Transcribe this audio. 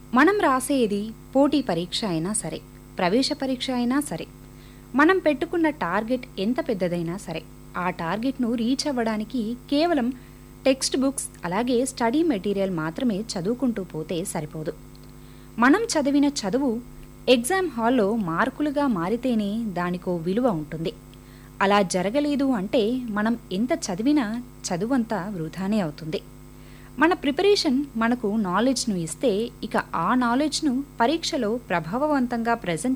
మనం రాసేది పోటీ పరీక్ష అయినా సరే ప్రవేశ పరీక్ష అయినా సరే మనం పెట్టుకున్న టార్గెట్ ఎంత పెద్దదైనా సరే ఆ టార్గెట్ను రీచ్ అవ్వడానికి కేవలం టెక్స్ట్ బుక్స్ అలాగే స్టడీ మెటీరియల్ మాత్రమే చదువుకుంటూ పోతే సరిపోదు మనం చదివిన చదువు ఎగ్జామ్ హాల్లో మార్కులుగా మారితేనే దానికో విలువ ఉంటుంది అలా జరగలేదు అంటే మనం ఎంత చదివినా చదువంతా వృధానే అవుతుంది మన ప్రిపరేషన్ మనకు నాలెడ్జ్ను ఇస్తే ఇక ఆ నాలెడ్జ్ను పరీక్షలో ప్రభావవంతంగా ప్రజెంట్